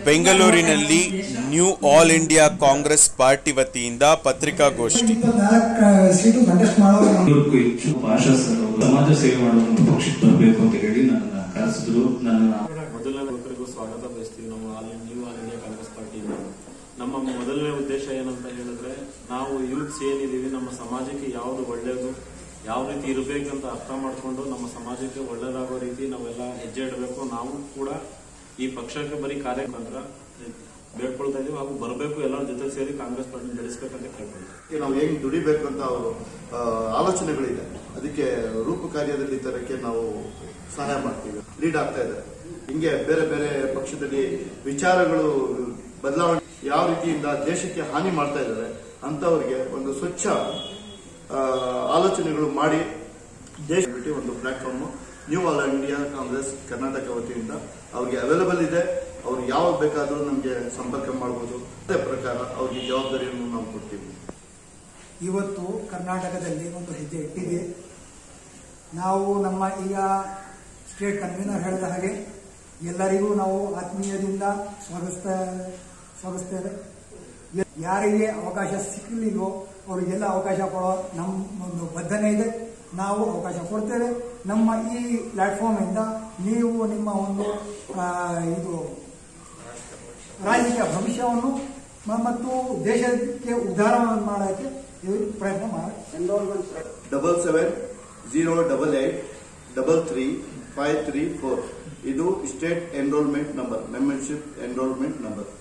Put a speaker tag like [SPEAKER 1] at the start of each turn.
[SPEAKER 1] ಬೆಂಗಳೂರಿನಲ್ಲಿ new all India Congress party ವತಿಯಿಂದ ಪತ್ರಿಕಾಗೋಷ್ಠಿ
[SPEAKER 2] ಇಪ್ಪತ್ನಾಲ್ಕು ಸೀಟು ಕಂಟೆಸ್ಟ್ ಮಾಡೋರು ನಾವು.
[SPEAKER 3] ನೂರಕ್ಕೂ ಹೆಚ್ಚು ಭಾಷಾ ಸರ್ ಸಮಾಜ ಸೇವೆ ಮಾಡುವ ಒಂದು ಪಕ್ಷಕ್ಕೆ ಬರಬೇಕು ಅಂತ ಹೇಳಿ ನನ್ನ ಕರೆಸಿದ್ರು ನನ್ನ
[SPEAKER 4] ಮೊದಲನೇ ಯುವಕರಿಗೂ ಸ್ವಾಗತ ಬಯಸ್ತೀವಿ ನಮ್ಮ all new all India Congress ಪಾರ್ಟಿಯಿಂದ ನಮ್ಮ ಮೊದಲನೇ ಉದ್ದೇಶ ಏನಂತ ಹೇಳಿದ್ರೆ ನಾವು ಯೂತ್ಸ್ ಏನಿದೀವಿ ನಮ್ಮ ಸಮಾಜಕ್ಕೆ ಯಾವುದು ಒಳ್ಳೆಯದು ಯಾವ ರೀತಿ ಇರಬೇಕಂತ ಅರ್ಥ ಮಾಡಿಕೊಂಡು ನಮ್ಮ ಸಮಾಜಕ್ಕೆ ಒಳ್ಳೆಯದಾಗೋ ರೀತಿ ನಾವೆಲ್ಲ ಹೆಜ್ಜೆ ಇಡಬೇಕು ನಾವು ಕೂಡ ಈ ಪಕ್ಷಕ್ಕೆ ಬರೀ ಕಾರ್ಯತಂತ್ರ ಬೇಡ್ಕೊಳ್ತಾ ಇದೀವಿ ಹಾಗೂ ಬರಬೇಕು ಎಲ್ಲರ ಜೊತೆ ಸೇರಿ ಕಾಂಗ್ರೆಸ್ ಪಾರ್ಟಿ ಬೆಳೆಸ್ಬೇಕಂತ ಕೇಳ್ಕೊಳ್ತೀವಿ
[SPEAKER 5] ಅದಕ್ಕೆ ನಾವು ಹೇಗೆ ದುಡಿಬೇಕು ಅಂತ ಅವರು ಆ, ಆಲೋಚನೆಗಳಿದೆ ಅದಕ್ಕೆ ರೂಪ ಕಾರ್ಯದಲ್ಲಿ ತರಕ್ಕೆ ನಾವು ಸಹಾಯ ಮಾಡ್ತೀವಿ ಲೀಡ್ ಆಗ್ತಾ ಇದೆ ಹಿಂಗೆ ಬೇರೆ ಬೇರೆ ಪಕ್ಷದಲ್ಲಿ ವಿಚಾರಗಳು ಬದಲಾವಣೆ ಯಾವ ರೀತಿಯಿಂದ ದೇಶಕ್ಕೆ ಹಾನಿ ಮಾಡ್ತಾ ಇದ್ದಾರೆ ಅಂತವರಿಗೆ ಒಂದು ಸ್ವಚ್ಛ ಆ, ಆಲೋಚನೆಗಳು ಮಾಡಿ ದೇಶ ಬಿಟ್ಟು ಒಂದು platform new all India Congress Karnataka ವತಿಯಿಂದ ಅವ್ರಿಗೆ ಅವೈಲಬಲ್ ಇದೆ ಅವ್ರು ಯಾವಾಗ ಬೇಕಾದರೂ ನಮಗೆ ಸಂಪರ್ಕ ಮಾಡಬಹುದು ಅದೇ ಪ್ರಕಾರ ಅವ್ರಿಗೆ ಜವಾಬ್ದಾರಿಯನ್ನು ನಾವು ಕೊಡ್ತೀವಿ
[SPEAKER 2] ಇವತ್ತು ಕರ್ನಾಟಕದಲ್ಲಿ ಒಂದು ಹೆಜ್ಜೆ ಇಟ್ಟಿದೆ ನಾವು ನಮ್ಮ ಈಗ ಸ್ಟೇಟ್ ಕನ್ವೀನರ್ ಹೇಳಿದ ಹಾಗೆ ಎಲ್ಲರಿಗೂ ನಾವು ಆತ್ಮೀಯದಿಂದ ಸ್ವಾಗತಿಸ್ತಾ ಸ್ವಾಗತಿಸ್ತೇವೆ ಯ- ಯಾರಿಗೆ ಅವಕಾಶ ಸಿಕ್ಕಲಿಲ್ವೋ ಅವರಿಗೆಲ್ಲ ಅವಕಾಶ ಕೊಡೋ ನಮ್ಮ ಒಂದು ಬದ್ಧನೆ ಇದೆ ನಾವು ಅವಕಾಶ ಕೊಡ್ತೇವೆ ನಮ್ಮ ಈ ಪ್ಲಾಟ್ಫಾರ್ಮ್ ಇಂದ ನೀವು ನಿಮ್ಮ ಒಂದು ಆ, ಇದು ರಾಜಕೀಯ ಭವಿಷ್ಯವನ್ನು ಮ- ಮತ್ತು ದೇಶಕ್ಕೆ ಉದ್ಧಾರ ಮಾಡೋಕ್ಕೆ ಇದು ಪ್ರಯತ್ನ ಮಾಡಿ
[SPEAKER 5] double seven zero double eight double three five three four ಇದು state enrolment number membership enrolment number